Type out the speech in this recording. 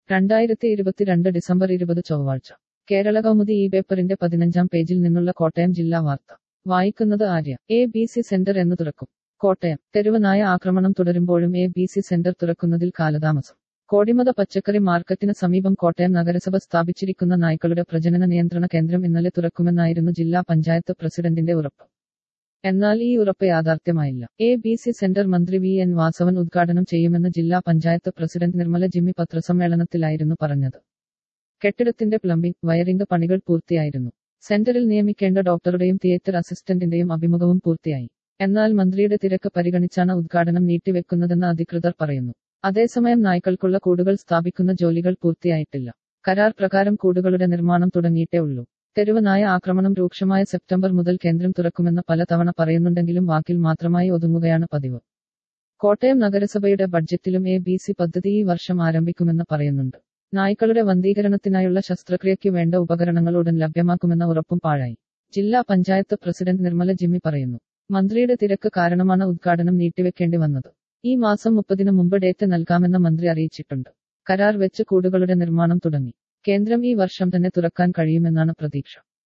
രണ്ടായിരത്തി ഇരുപത്തിരണ്ട് ഡിസംബർ ഇരുപത് ചൊവ്വാഴ്ച കേരള കൗമുദി ഈ പേപ്പറിന്റെ പതിനഞ്ചാം പേജിൽ നിന്നുള്ള കോട്ടയം ജില്ലാ വാർത്ത വായിക്കുന്നത് Arya A B C centre എന്ന് തുറക്കും കോട്ടയം തെരുവ് നായ ആക്രമണം തുടരുമ്പോഴും എ ബി സി സെന്റർ തുറക്കുന്നതിൽ കാലതാമസം കോടിമത പച്ചക്കറി മാർക്കറ്റിന് സമീപം കോട്ടയം നഗരസഭ സ്ഥാപിച്ചിരിക്കുന്ന നായ്ക്കളുടെ പ്രജനന നിയന്ത്രണ കേന്ദ്രം ഇന്നലെ തുറക്കുമെന്നായിരുന്നു ജില്ലാ പഞ്ചായത്ത് പ്രസിഡന്റിന്റെ ഉറപ്പ് എന്നാൽ ഈ ഉറപ്പ് യാഥാർത്ഥ്യമായില്ല എ ബി സി സെന്റർ മന്ത്രി വി എൻ വാസവൻ ഉദ്ഘാടനം ചെയ്യുമെന്ന് ജില്ലാ പഞ്ചായത്ത് പ്രസിഡന്റ് നിർമ്മല ജിമ്മി പത്രസമ്മേളനത്തിലായിരുന്നു പറഞ്ഞത് കെട്ടിടത്തിന്റെ പ്ലംബിംഗ് വയറിംഗ് പണികൾ പൂർത്തിയായിരുന്നു സെന്ററിൽ നിയമിക്കേണ്ട ഡോക്ടറുടെയും തിയേറ്റർ അസിസ്റ്റന്റിന്റെയും അഭിമുഖവും പൂർത്തിയായി എന്നാൽ മന്ത്രിയുടെ തിരക്ക് പരിഗണിച്ചാണ് ഉദ്ഘാടനം നീട്ടിവെക്കുന്നതെന്ന് അധികൃതർ പറയുന്നു അതേസമയം നായ്ക്കൾക്കുള്ള കൂടുകൾ സ്ഥാപിക്കുന്ന ജോലികൾ പൂർത്തിയായിട്ടില്ല കരാർ പ്രകാരം കൂടുകളുടെ നിർമ്മാണം തുടങ്ങിയിട്ടേ ഉള്ളൂ തെരുവ് നായ ആക്രമണം രൂക്ഷമായ സെപ്റ്റംബർ മുതൽ കേന്ദ്രം തുറക്കുമെന്ന് പലതവണ പറയുന്നുണ്ടെങ്കിലും വാക്കിൽ മാത്രമായി ഒതുങ്ങുകയാണ് പതിവ് കോട്ടയം നഗരസഭയുടെ ബഡ്ജറ്റിലും എ ബി സി പദ്ധതി ഈ വർഷം ആരംഭിക്കുമെന്ന് പറയുന്നുണ്ട് നായ്ക്കളുടെ വന്ധീകരണത്തിനായുള്ള ശസ്ത്രക്രിയയ്ക്ക് വേണ്ട ഉപകരണങ്ങൾ ഉടൻ ലഭ്യമാക്കുമെന്ന ഉറപ്പും പാഴായി ജില്ലാ പഞ്ചായത്ത് പ്രസിഡന്റ് നിർമ്മല ജിമ്മി പറയുന്നു മന്ത്രിയുടെ തിരക്ക് കാരണമാണ് ഉദ്ഘാടനം നീട്ടിവെക്കേണ്ടി വന്നത് ഈ മാസം മുപ്പതിന് മുമ്പ് ഡേറ്റ് നൽകാമെന്ന് മന്ത്രി അറിയിച്ചിട്ടുണ്ട് കരാർ വെച്ച് കൂടുകളുടെ നിർമ്മാണം തുടങ്ങി കേന്ദ്രം ഈ വർഷം തന്നെ തുറക്കാൻ കഴിയുമെന്നാണ് പ്രതീക്ഷ